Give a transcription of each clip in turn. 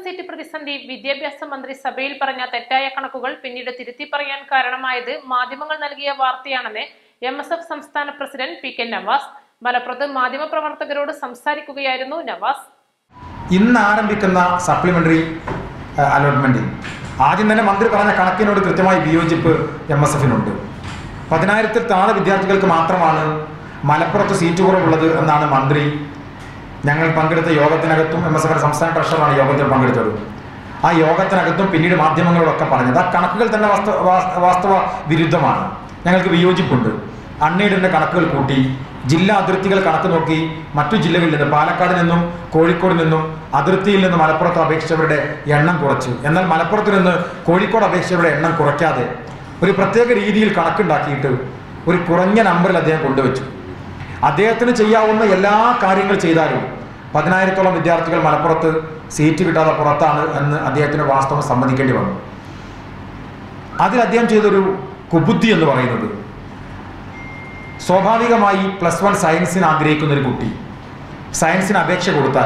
Seat പ്രതിസന്ധി വിദ്യാഭ്യാസ മന്ത്രി സഭയിൽ പറഞ്ഞ തെറ്റായ കണക്കുകൾ പിന്നീട് തിരുത്തി പറയാൻ കാരണമായത് മാധ്യമങ്ങൾ നൽകിയ വാർത്തയാണെന്ന് എം എസ് എഫ് സംസ്ഥാന പ്രസിഡന്റ് പി കെ നവാസ് മലപ്പുറത്ത് മാധ്യമപ്രവർത്തകരോട് സംസാരിക്കുകയായിരുന്നു നവാസ് ഇന്ന് ആരംഭിക്കുന്ന സപ്ലിമെന്ററി അലോട്ട്മെന്റിൽ ആദ്യം തന്നെ മന്ത്രി പറഞ്ഞ കണക്കിനോട് കൃത്യമായി വിയോജിപ്പ് എം എസ് എഫിനുണ്ട് പതിനായിരത്തിൽ താഴെ വിദ്യാർത്ഥികൾക്ക് മാത്രമാണ് മലപ്പുറത്ത് സീറ്റ് കുറവുള്ളത് എന്നാണ് മന്ത്രി ഞങ്ങൾ പങ്കെടുത്ത യോഗത്തിനകത്തും എം എസ് എഫിന്റെ സംസ്ഥാന ട്രഷറാണ് യോഗത്തിൽ പങ്കെടുത്തത് ആ യോഗത്തിനകത്തും പിന്നീട് മാധ്യമങ്ങളോടൊക്കെ പറഞ്ഞത് ആ കണക്കുകൾ തന്നെ വാസ്ത- വാസ്- വാസ്തവ വിരുദ്ധമാണ് ഞങ്ങൾക്ക് വിയോജിപ്പുണ്ട് അൺഎയ്ഡിന്റെ കണക്കുകൾ കൂട്ടി ജില്ലാ അതിർത്തികൾ കണക്ക് നോക്കി മറ്റു ജില്ലകളിൽ നിന്ന് പാലക്കാട് നിന്നും കോഴിക്കോട് നിന്നും അതിർത്തിയിൽ നിന്ന് മലപ്പുറത്ത് അപേക്ഷിച്ചവരുടെ എണ്ണം കുറച്ചു എന്നാൽ മലപ്പുറത്ത് നിന്ന് കോഴിക്കോട് അപേക്ഷിച്ചവരുടെ എണ്ണം കുറയ്ക്കാതെ ഒരു പ്രത്യേക രീതിയിൽ കണക്കുണ്ടാക്കിയിട്ട് ഒരു കുറഞ്ഞ നമ്പറിൽ അദ്ദേഹം കൊണ്ടുവച്ചു അദ്ദേഹത്തിന് ചെയ്യാവുന്ന എല്ലാ കാര്യങ്ങൾ ചെയ്താലും പതിനായിരത്തോളം വിദ്യാർത്ഥികൾ മലപ്പുറത്ത് സീറ്റ് കിട്ടാതെ പുറത്താണ് എന്ന് അദ്ദേഹത്തിന് വാസ്തവം സമ്മതിക്കേണ്ടി വന്നു അതിൽ അദ്ദേഹം ചെയ്തൊരു കുബുദ്ധി എന്ന് പറയുന്നത് സ്വാഭാവികമായി പ്ലസ് വൺ സയൻസിന് ആഗ്രഹിക്കുന്ന ഒരു കുട്ടി സയൻസിന് അപേക്ഷ കൊടുത്താൽ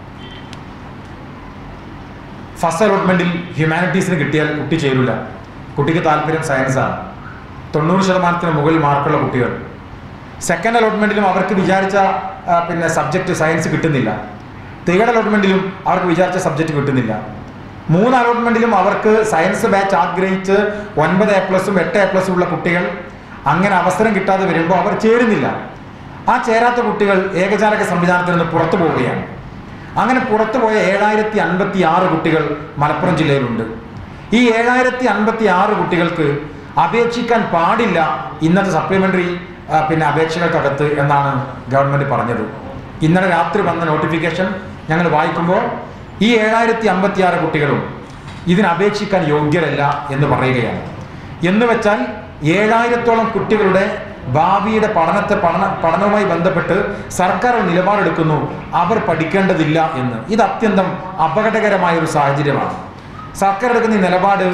ഫസ്റ്റ് അലോട്ട്മെന്റിൽ ഹ്യൂമാനിറ്റീസിന് കിട്ടിയാൽ കുട്ടി ചേരില്ല കുട്ടിക്ക് താല്പര്യം സയൻസാണ് തൊണ്ണൂറ് ശതമാനത്തിന് മുകളിൽ മാർക്കുള്ള കുട്ടികൾ സെക്കൻഡ് അലോട്ട്മെന്റിലും അവർക്ക് വിചാരിച്ച ആ, പിന്നെ സബ്ജക്റ്റ് സയൻസ് കിട്ടുന്നില്ല തേർഡ് അലോട്ട്മെന്റിലും അവർക്ക് വിചാരിച്ച സബ്ജക്റ്റ് കിട്ടുന്നില്ല മൂന്ന് അലോട്ട്മെന്റിലും അവർക്ക് സയൻസ് ബാച്ച് ആഗ്രഹിച്ച് ഒൻപത് എ പ്ലസും എട്ട് എ പ്ലസും ഉള്ള കുട്ടികൾ അങ്ങനെ അവസരം കിട്ടാതെ വരുമ്പോൾ അവർ ചേരുന്നില്ല ആ ചേരാത്ത കുട്ടികൾ ഏകജാലക സംവിധാനത്തിൽ നിന്ന് പുറത്തു പോവുകയാണ് അങ്ങനെ പുറത്തു പോയ ഏഴായിരത്തി അൻപത്തി ആറ് കുട്ടികൾ മലപ്പുറം ജില്ലയിലുണ്ട് ഈ ഏഴായിരത്തി അൻപത്തി ആറ് കുട്ടികൾക്ക് അപേക്ഷിക്കാൻ പാടില്ല ഇന്നത്തെ സപ്ലിമെന്ററി ആ, പിന്നെ അപേക്ഷകൾക്കകത്ത് എന്നാണ് ഗവൺമെന്റ് പറഞ്ഞത് ഇന്നലെ രാത്രി വന്ന നോട്ടിഫിക്കേഷൻ ഞങ്ങൾ വായിക്കുമ്പോൾ ഈ ഏഴായിരത്തി അമ്പത്തി ആറ് കുട്ടികളും ഇതിന് അപേക്ഷിക്കാൻ യോഗ്യരല്ല എന്ന് പറയുകയാണ് എന്ന് വെച്ചാൽ ഏഴായിരത്തോളം കുട്ടികളുടെ ഭാവിയുടെ പഠനത്തെ പഠന പഠനവുമായി ബന്ധപ്പെട്ട് സർക്കാർ ഒരു നിലപാടെടുക്കുന്നു അവർ പഠിക്കേണ്ടതില്ല എന്ന് ഇത് അത്യന്തം അപകടകരമായ ഒരു സാഹചര്യമാണ് സർക്കാർ എടുക്കുന്ന ഈ നിലപാട്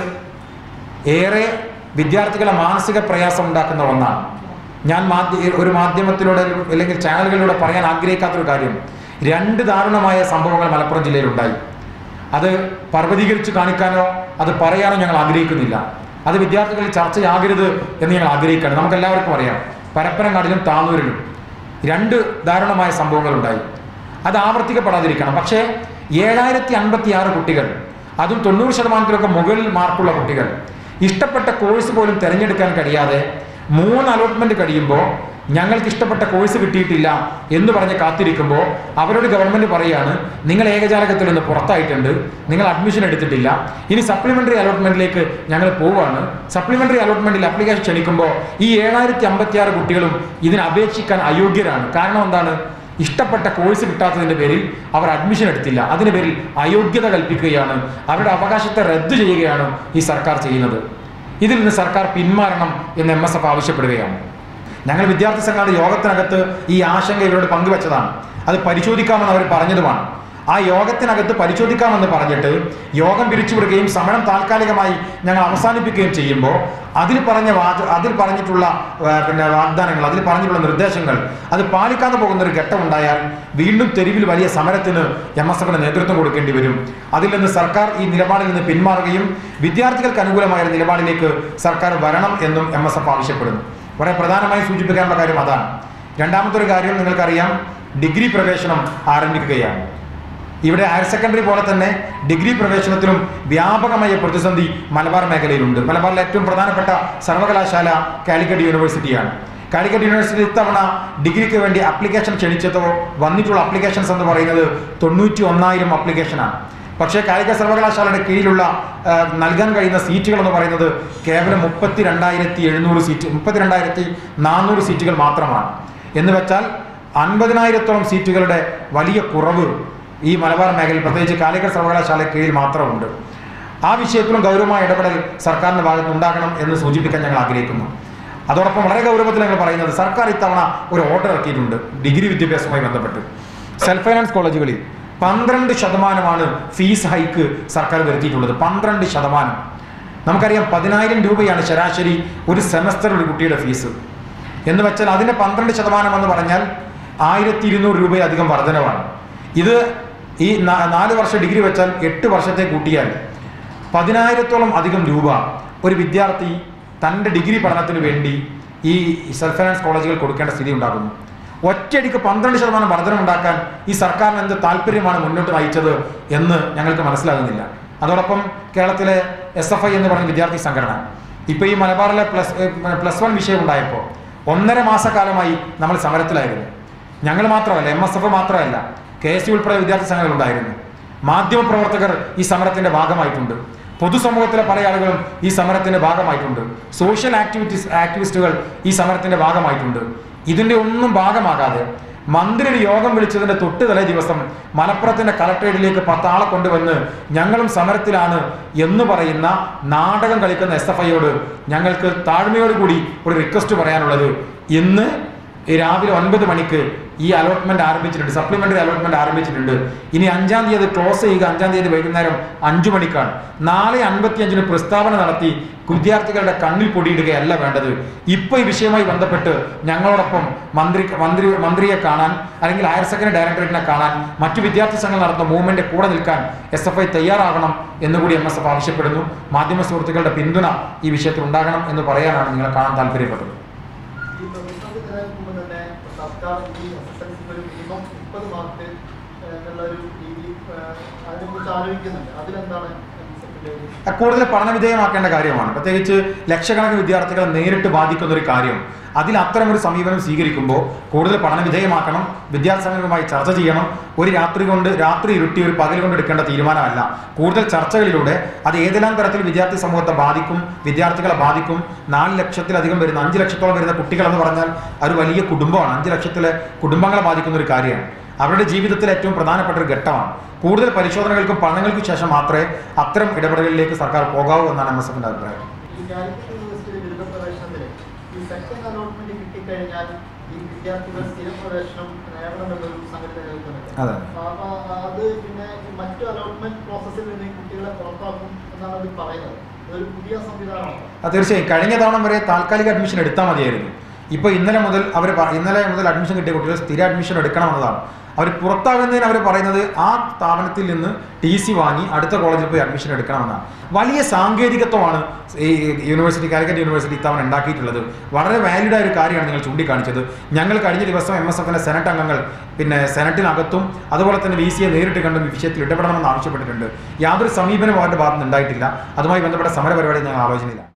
ഏറെ വിദ്യാർത്ഥികളെ മാനസിക പ്രയാസം ഉണ്ടാക്കുന്ന ഒന്നാണ് ഞാൻ മാധ്യ ഒരു മാധ്യമത്തിലൂടെ അല്ലെങ്കിൽ ചാനലുകളിലൂടെ പറയാൻ ആഗ്രഹിക്കാത്തൊരു കാര്യം രണ്ട് ദാരുണമായ സംഭവങ്ങൾ മലപ്പുറം ജില്ലയിൽ ഉണ്ടായി അത് പർവ്വതീകരിച്ച് കാണിക്കാനോ അത് പറയാനോ ഞങ്ങൾ ആഗ്രഹിക്കുന്നില്ല അത് വിദ്യാർത്ഥികളിൽ ചർച്ചയാകരുത് എന്ന് ഞങ്ങൾ ആഗ്രഹിക്കുകയാണ് നമുക്ക് എല്ലാവർക്കും അറിയാം പരപ്പനങ്ങാടിലും താന്നൂരിലും രണ്ട് ദാരുണമായ സംഭവങ്ങൾ ഉണ്ടായി അത് ആവർത്തിക്കപ്പെടാതിരിക്കണം പക്ഷേ ഏഴായിരത്തി അൻപത്തി ആറ് കുട്ടികൾ അതും തൊണ്ണൂറ് ശതമാനത്തിലൊക്കെ മുകളിൽ മാർക്കുള്ള കുട്ടികൾ ഇഷ്ടപ്പെട്ട കോഴ്സ് പോലും തിരഞ്ഞെടുക്കാൻ കഴിയാതെ മൂന്ന് അലോട്ട്മെന്റ് കഴിയുമ്പോൾ ഞങ്ങൾക്ക് ഇഷ്ടപ്പെട്ട കോഴ്സ് കിട്ടിയിട്ടില്ല എന്ന് പറഞ്ഞ് കാത്തിരിക്കുമ്പോൾ അവരോട് ഗവൺമെന്റ് പറയാണ് നിങ്ങൾ ഏകജാലകത്തിൽ നിന്ന് പുറത്തായിട്ടുണ്ട് നിങ്ങൾ അഡ്മിഷൻ എടുത്തിട്ടില്ല ഇനി സപ്ലിമെന്ററി അലോട്ട്മെന്റിലേക്ക് ഞങ്ങൾ പോവുകയാണ് സപ്ലിമെന്ററി അലോട്ട്മെന്റിൽ അപ്ലിക്കേഷൻ ക്ഷണിക്കുമ്പോൾ ഈ ഏഴായിരത്തി അമ്പത്തി ആറ് കുട്ടികളും ഇതിന് അപേക്ഷിക്കാൻ അയോഗ്യരാണ് കാരണം എന്താണ് ഇഷ്ടപ്പെട്ട കോഴ്സ് കിട്ടാത്തതിന്റെ പേരിൽ അവർ അഡ്മിഷൻ എടുത്തില്ല അതിന്റെ പേരിൽ അയോഗ്യത കൽപ്പിക്കുകയാണ് അവരുടെ അവകാശത്തെ റദ്ദു ചെയ്യുകയാണ് ഈ സർക്കാർ ചെയ്യുന്നത് ഇതിൽ നിന്ന് സർക്കാർ പിന്മാറണം എന്ന് എം എസ് എഫ് ആവശ്യപ്പെടുകയാണ് ഞങ്ങൾ വിദ്യാർത്ഥി സംഘങ്ങളുടെ യോഗത്തിനകത്ത് ഈ ആശങ്ക ഇവരോട് പങ്കുവച്ചതാണ് അത് പരിശോധിക്കാമെന്ന് അവർ പറഞ്ഞതുമാണ് ആ യോഗത്തിനകത്ത് പരിശോധിക്കാമെന്ന് പറഞ്ഞിട്ട് യോഗം പിരിച്ചുവിടുകയും സമരം താൽക്കാലികമായി ഞങ്ങൾ അവസാനിപ്പിക്കുകയും ചെയ്യുമ്പോൾ അതിൽ പറഞ്ഞ വാച അതിൽ പറഞ്ഞിട്ടുള്ള ആ, പിന്നെ വാഗ്ദാനങ്ങൾ അതിൽ പറഞ്ഞിട്ടുള്ള നിർദ്ദേശങ്ങൾ അത് പാലിക്കാതെ പോകുന്ന ഒരു ഘട്ടമുണ്ടായാൽ വീണ്ടും തെരുവിൽ വലിയ സമരത്തിന് എം എസ് എഫിന് നേതൃത്വം കൊടുക്കേണ്ടി വരും അതിൽ നിന്ന് സർക്കാർ ഈ നിലപാടിൽ നിന്ന് പിന്മാറുകയും വിദ്യാർത്ഥികൾക്ക് അനുകൂലമായ ഒരു നിലപാടിലേക്ക് സർക്കാർ വരണം എന്നും എം എസ് എഫ് ആവശ്യപ്പെടുന്നു വളരെ പ്രധാനമായി സൂചിപ്പിക്കാനുള്ള കാര്യം അതാണ് രണ്ടാമത്തെ ഒരു കാര്യം നിങ്ങൾക്കറിയാം ഡിഗ്രി പ്രവേശനം ആരംഭിക്കുകയാണ് ഇവിടെ ഹയർ സെക്കൻഡറി പോലെ തന്നെ ഡിഗ്രി പ്രവേശനത്തിലും വ്യാപകമായ പ്രതിസന്ധി മലബാർ മേഖലയിലുണ്ട് മലബാറിലെ ഏറ്റവും പ്രധാനപ്പെട്ട സർവകലാശാല കാലിക്കറ്റ് യൂണിവേഴ്സിറ്റിയാണ് കാലിക്കറ്റ് യൂണിവേഴ്സിറ്റി ഇത്തവണ ഡിഗ്രിക്ക് വേണ്ടി അപ്ലിക്കേഷൻ ക്ഷണിച്ചതോ വന്നിട്ടുള്ള അപ്ലിക്കേഷൻസ് എന്ന് പറയുന്നത് തൊണ്ണൂറ്റി ഒന്നായിരം അപ്ലിക്കേഷനാണ് പക്ഷേ കാലിക്കറ്റ് സർവകലാശാലയുടെ കീഴിലുള്ള ആ, നൽകാൻ കഴിയുന്ന സീറ്റുകൾ എന്ന് പറയുന്നത് കേവലം മുപ്പത്തി രണ്ടായിരത്തി എഴുന്നൂറ് സീറ്റ് മുപ്പത്തി രണ്ടായിരത്തി നാനൂറ് സീറ്റുകൾ മാത്രമാണ് എന്ന് വെച്ചാൽ അൻപതിനായിരത്തോളം സീറ്റുകളുടെ വലിയ കുറവ് ഈ മലബാർ മേഖലയിൽ പ്രത്യേകിച്ച് കാലിക്കറ്റ് സർവകലാശാല കീഴിൽ മാത്രമുണ്ട് ആ വിഷയത്തിലും ഗൗരവമായ ഇടപെടൽ സർക്കാരിന്റെ ഭാഗത്ത് ഉണ്ടാകണം എന്ന് സൂചിപ്പിക്കാൻ ഞങ്ങൾ ആഗ്രഹിക്കുന്നു അതോടൊപ്പം വളരെ ഗൗരവത്തിൽ ഞങ്ങൾ പറയുന്നത് സർക്കാർ ഇത്തവണ ഒരു ഓർഡർ ഇറക്കിയിട്ടുണ്ട് ഡിഗ്രി വിദ്യാഭ്യാസവുമായി ബന്ധപ്പെട്ട് സെൽഫ് ഫൈനാൻസ് കോളേജുകളിൽ പന്ത്രണ്ട് ശതമാനമാണ് ഫീസ് ഹൈക്ക് സർക്കാർ വരുത്തിയിട്ടുള്ളത് പന്ത്രണ്ട് ശതമാനം നമുക്കറിയാം പതിനായിരം രൂപയാണ് ശരാശരി ഒരു സെമസ്റ്റർ ഒരു കുട്ടിയുടെ ഫീസ് എന്ന് വെച്ചാൽ അതിന്റെ പന്ത്രണ്ട് ശതമാനം എന്ന് പറഞ്ഞാൽ ആയിരത്തി ഇരുന്നൂറ് രൂപയധികം വർധനവാണ് ഇത് ഈ നാ- നാല് വർഷം ഡിഗ്രി വെച്ചാൽ എട്ട് വർഷത്തെ കൂട്ടിയാൽ പതിനായിരത്തോളം അധികം രൂപ ഒരു വിദ്യാർത്ഥി തൻ്റെ ഡിഗ്രി പഠനത്തിന് വേണ്ടി ഈ സെൽഫ് ഫൈനാൻസ് കോളേജുകൾ കൊടുക്കേണ്ട സ്ഥിതി ഉണ്ടാകുന്നു ഒറ്റയടിക്ക് പന്ത്രണ്ട് ശതമാനം വർധനമുണ്ടാക്കാൻ ഈ സർക്കാരിന് എന്ത് താല്പര്യമാണ് മുന്നോട്ട് നയിച്ചത് എന്ന് ഞങ്ങൾക്ക് മനസ്സിലാകുന്നില്ല അതോടൊപ്പം കേരളത്തിലെ എസ് എഫ് ഐ എന്ന് പറയുന്ന വിദ്യാർത്ഥി സംഘടന ഇപ്പോൾ ഈ മലബാറിലെ പ്ലസ് പ്ലസ് വൺ വിഷയം ഉണ്ടായപ്പോൾ ഒന്നര മാസക്കാലമായി നമ്മൾ സമരത്തിലായിരുന്നു ഞങ്ങൾ മാത്രമല്ല എം എസ് എഫ് മാത്രമല്ല കെ എസ് യു ഉൾപ്പെടെ വിദ്യാർത്ഥി സംഘടനകൾ ഉണ്ടായിരുന്നു മാധ്യമപ്രവർത്തകർ ഈ സമരത്തിന്റെ ഭാഗമായിട്ടുണ്ട് പൊതുസമൂഹത്തിലെ പല ആളുകളും ഈ സമരത്തിന്റെ ഭാഗമായിട്ടുണ്ട് സോഷ്യൽ ആക്ടിവിറ്റീസ് ആക്ടിവിസ്റ്റുകൾ ഈ സമരത്തിന്റെ ഭാഗമായിട്ടുണ്ട് ഇതിന്റെ ഒന്നും ഭാഗമാകാതെ മന്ത്രി ഒരു യോഗം വിളിച്ചതിന്റെ തൊട്ട് തലേ ദിവസം മലപ്പുറത്തിന്റെ കളക്ട്രേറ്റിലേക്ക് പത്താളെ കൊണ്ടുവന്ന് ഞങ്ങളും സമരത്തിലാണ് എന്ന് പറയുന്ന നാടകം കളിക്കുന്ന എസ് എഫ് ഐയോട് ഞങ്ങൾക്ക് താഴ്മയോടുകൂടി ഒരു റിക്വസ്റ്റ് പറയാനുള്ളത് ഇന്ന് ഈ രാവിലെ ഒൻപത് മണിക്ക് ഈ അലോട്ട്മെന്റ് ആരംഭിച്ചിട്ടുണ്ട് സപ്ലിമെന്ററി അലോട്ട്മെന്റ് ആരംഭിച്ചിട്ടുണ്ട് ഇനി അഞ്ചാം തീയതി ക്ലോസ് ചെയ്യുക അഞ്ചാം തീയതി വൈകുന്നേരം അഞ്ചു മണിക്കാണ് നാളെ അൻപത്തി അഞ്ചിന് പ്രസ്താവന നടത്തി വിദ്യാർത്ഥികളുടെ കണ്ണിൽ പൊടിയിടുകയല്ല വേണ്ടത് ഇപ്പൊ ഈ വിഷയവുമായി ബന്ധപ്പെട്ട് ഞങ്ങളോടൊപ്പം മന്ത്രി മന്ത്രി മന്ത്രിയെ കാണാൻ അല്ലെങ്കിൽ ഹയർ സെക്കൻഡറി ഡയറക്ടറേറ്റിനെ കാണാൻ മറ്റു വിദ്യാർത്ഥി സംഘങ്ങൾ നടത്തുന്ന മൂവ്മെന്റ് കൂടെ നിൽക്കാൻ എസ് എഫ് ഐ തയ്യാറാകണം എന്നുകൂടി എം എസ് എഫ് ആവശ്യപ്പെടുന്നു മാധ്യമ സുഹൃത്തുക്കളുടെ പിന്തുണ ഈ വിഷയത്തിൽ ഉണ്ടാകണം എന്ന് പറയാനാണ് നിങ്ങളെ കാണാൻ താല്പര്യപ്പെട്ടത് ഈ പ്രതിസന്ധി നിലനിൽക്കുമ്പോൾ തന്നെ സർക്കാർ ഈ എസ് എസ് എൽ സിക്ക് ഒരു മിനിമം മുപ്പത് മാർക്ക് എന്നുള്ള ഒരു രീതി അതിനെക്കുറിച്ച് ആലോചിക്കുന്നുണ്ട് അതിലെന്താണ് MSF-ന്റെ ഒരു കൂടുതൽ പഠനവിധേയമാക്കേണ്ട കാര്യമാണ് പ്രത്യേകിച്ച് ലക്ഷക്കണക്കിന് വിദ്യാർത്ഥികളെ നേരിട്ട് ബാധിക്കുന്ന ഒരു കാര്യം അതിൽ അത്തരമൊരു സമീപനം സ്വീകരിക്കുമ്പോൾ കൂടുതൽ പഠനവിധേയമാക്കണം വിദ്യാർത്ഥി സംഘടനയുമായി ചർച്ച ചെയ്യണം ഒരു രാത്രി കൊണ്ട് രാത്രി ഇരുട്ടി ഒരു പകൽ കൊണ്ട് എടുക്കേണ്ട തീരുമാനമല്ല കൂടുതൽ ചർച്ചകളിലൂടെ അത് ഏതെല്ലാം തരത്തിൽ വിദ്യാർത്ഥി സമൂഹത്തെ ബാധിക്കും വിദ്യാർത്ഥികളെ ബാധിക്കും നാല് ലക്ഷത്തിലധികം വരുന്ന അഞ്ച് ലക്ഷത്തോളം വരുന്ന കുട്ടികൾ എന്ന് പറഞ്ഞാൽ ഒരു വലിയ കുടുംബമാണ് അഞ്ച് ലക്ഷത്തിലെ കുടുംബങ്ങളെ ബാധിക്കുന്ന ഒരു കാര്യമാണ് അവരുടെ ജീവിതത്തിൽ ഏറ്റവും പ്രധാനപ്പെട്ട ഒരു ഘട്ടമാണ് കൂടുതൽ പരിശോധനകൾക്കും പഠനങ്ങൾക്കും ശേഷം മാത്രമേ അത്തരം ഇടപെടലുകളിലേക്ക് സർക്കാർ പോകാവൂ എന്നാണ് എം എസ് എഫിന്റെ അഭിപ്രായം ഈ കാലിക്കറ്റ് യൂണിവേഴ്സിറ്റിയിലെ ബിരുദ പ്രവേശനത്തിന് ഈ സെക്കൻഡ് അലോട്ട്മെന്റ് കിട്ടിക്കഴിഞ്ഞാൽ ഈ വിദ്യാർത്ഥികൾ സ്ഥിര പ്രവേശനം നേടണമെന്നൊരു സംഗതി നിലനിൽക്കുന്നുണ്ട് അതെ. അപ്പൊ അത് പിന്നെ ഈ മറ്റു അലോട്ട്മെന്റ് പ്രോസസ്സിൽ നിന്ന് ഈ കുട്ടികളെ പുറത്താക്കും എന്നാണ് അവർ പറയുന്നത് ഇതൊരു പുതിയ സംവിധാനമാണ് അത് തീർച്ചയായും കഴിഞ്ഞ തവണ വരെ താൽക്കാലിക അഡ്മിഷൻ എടുത്താൽ മതിയായിരുന്നു ഇപ്പോൾ ഇന്നലെ മുതൽ അവർ ഇന്നലെ മുതൽ അഡ്മിഷൻ കിട്ടിയ കുട്ടികൾ സ്ഥിര അഡ്മിഷൻ എടുക്കണമെന്നതാണ് അവർ പുറത്താകുന്നതിന് അവർ പറയുന്നത് ആ സ്ഥാപനത്തിൽ നിന്ന് ടി സി വാങ്ങി അടുത്ത കോളേജിൽ പോയി അഡ്മിഷൻ എടുക്കണമെന്നാണ് വലിയ സാങ്കേതികത്വമാണ് ഈ യൂണിവേഴ്സിറ്റി കാലിക്കറ്റ് യൂണിവേഴ്സിറ്റി ഇത്തവണ ഉണ്ടാക്കിയിട്ടുള്ളത് വളരെ വാലിഡ് ആയ ഒരു കാര്യമാണ് നിങ്ങൾ ചൂണ്ടിക്കാണിച്ചത് ഞങ്ങൾ കഴിഞ്ഞ ദിവസം എം എസ് എഫിന്റെ സെനറ്റ് അംഗങ്ങൾ പിന്നെ സെനറ്റിനകത്തും അതുപോലെ തന്നെ വി സിയെ നേരിട്ട് കണ്ടും ഈ വിഷയത്തിൽ ഇടപെടണമെന്ന് ആവശ്യപ്പെട്ടിട്ടുണ്ട് യാതൊരു സമീപനം അവരുടെ ഭാഗത്ത് നിന്ന് ഉണ്ടായിട്ടില്ല അതുമായി ബന്ധപ്പെട്ട സമരപരിപാടി ഞങ്ങൾ ആലോചനയില്ല